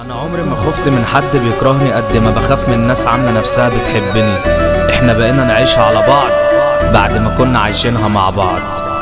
انا عمري ما خفت من حد بيكرهني قد ما بخاف من الناس عامله نفسها بتحبني احنا بقينا نعيشها على بعض بعد ما كنا عايشينها مع بعض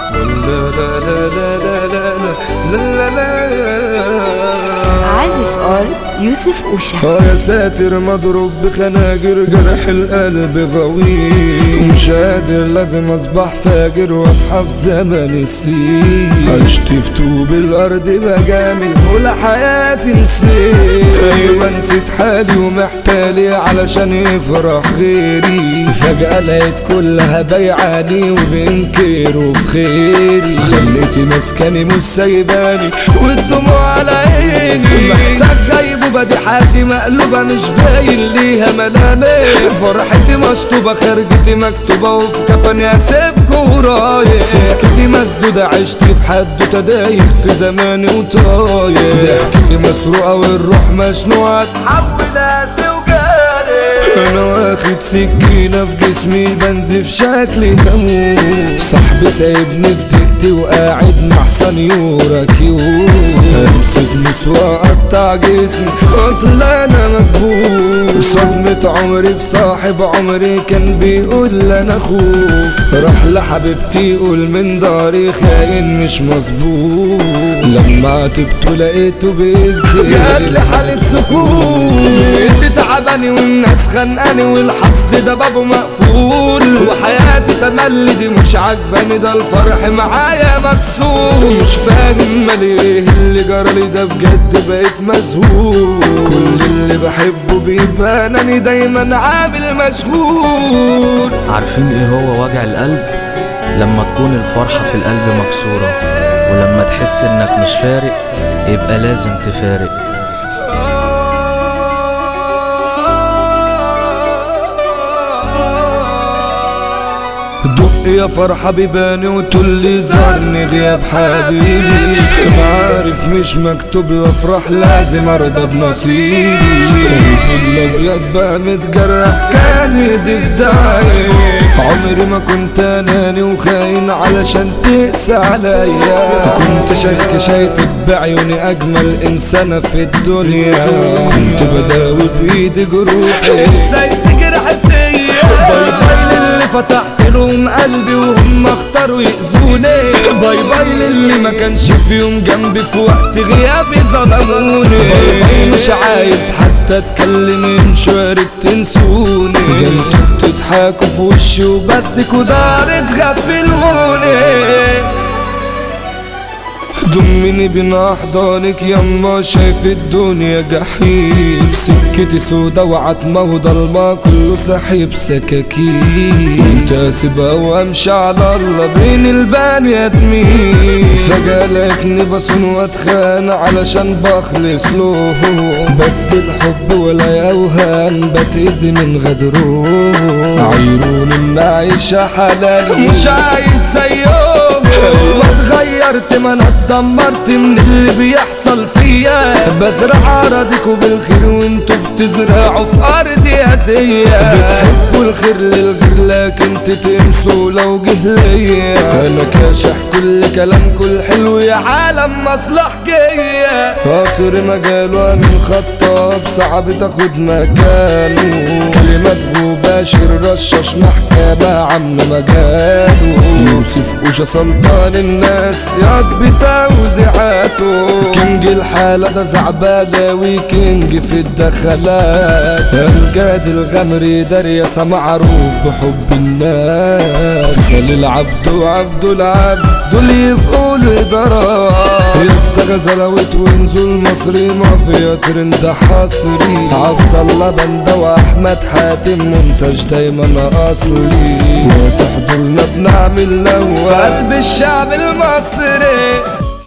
عازف ار يوسف اوشا اه يا ساتر مضروب بخناجر جرح القلب غوي مش قادر لازم اصبح فاجر واصحى في زمن السين عشت في طوب الارض بجامل ولا حياتي نسيت ايوه نسيت حالي ومحتالي علشان يفرح غيري فجأة لقيت كلها بيعاني وبينكروا في خيري خليتي مسكني مش سايباني والدموع على عيني محتاج جايبه بديحاتي مقلوبة مش باين ليها ملامح فرحتي مشطوبة خرجتي مكتوبة وفي كفني اسيبكوا ورايح سكتي مسدودة عشت في حد تدايخ في زماني وطايح ضحكتي مسروقة والروح مشنوعة تحول قاسي وجاري انا واخد سكينة في جسمي بنزف شكلي هموت صاحبي سايبني في دقتي وقاعد مع سنيورة كيوت امسك مسواق اقطع جسمي اصل انا مكبوت صدمة عمري في صاحب عمري كان بيقول انا اخوك راح لحبيبتي يقول من داري خاين مش مظبوط لما عتبته لقيته بيكذب جاتلي حالة سكون انت تعباني والناس خانقاني والحظ ده بابه مقفول وحياتي تملي دي مش عجباني ده الفرح معايا مكسور مش فاهم مالي ايه اللي جرالي ده بجد بقيت مذهول كل اللي بحبه بيبانني دايما عامل مشغول عارفين ايه هو وجع القلب لما تكون الفرحة في القلب مكسورة ولما تحس انك مش فارق يبقى لازم تفارق دق يا فرحة بيباني وتقولي زارني غياب حبيبي ما عارف مش مكتوب لي افرح لازم ارضى بنصيبي الابيض بقى متجرح كان يدي في داعي عمري ما كنت اناني وخاين علشان تقسى عليا كنت شايك شايفك بعيوني اجمل انسانة في الدنيا كنت بداوي بايدي جروحي ازاي تجرح فيا باي باي للي فتحت لهم قلبي وهم اختاروا يأذوني باي باي للي ما كانش فيهم جنبي في وقت غيابي ظلموني باي باي مش عايز حتى اتكلم يمشوا يا ريت تنسوني ده انتوا بتضحكوا في وشي وبدك ودار تغفلوني ضمني بين احضانك يما شايف الدنيا جحيم سكتي سودا وعتمة وضلمة كله سحيب سكاكين كنت اسيبها وامشي على الله بين البني ادمين فجأة لقيتني بصون واتخان علشان بخلص له بدل حب ولا اوهام بتأذي من غدره عيرون ان عايشة حلال مش عايز زيهم واتغيرت ما انا اتدمرت من اللي بيحصل فيا بزرع اراضيكوا بالخير وانتوا بتزرعوا في ارضي اذية بتحبوا الخير للغير لكن تتمسوا لو جه ليا انا كاشح كل كلامكوا الحلو يا عالم مصلح جاية خاطر مجاله من خطاب صعب تاخد مكانه كلمات باشر رشاش محكمة عم مجاله يوسف وشا سلطان الناس ياض بتوزيعاته كينج الحالة ده زعبلاوي كينج في الدخلات امجاد الغمري دريسة معروف بحب الناس فصل العبد وعبد العبد دول يبقوا الإدارات يبقى غزلوت ونزول مصري مافيا ترند حصري عبد الله بندا واحمد حاتم منتج دايما اصلي وتحضرنا بنعمل لو قلب الشعب المصري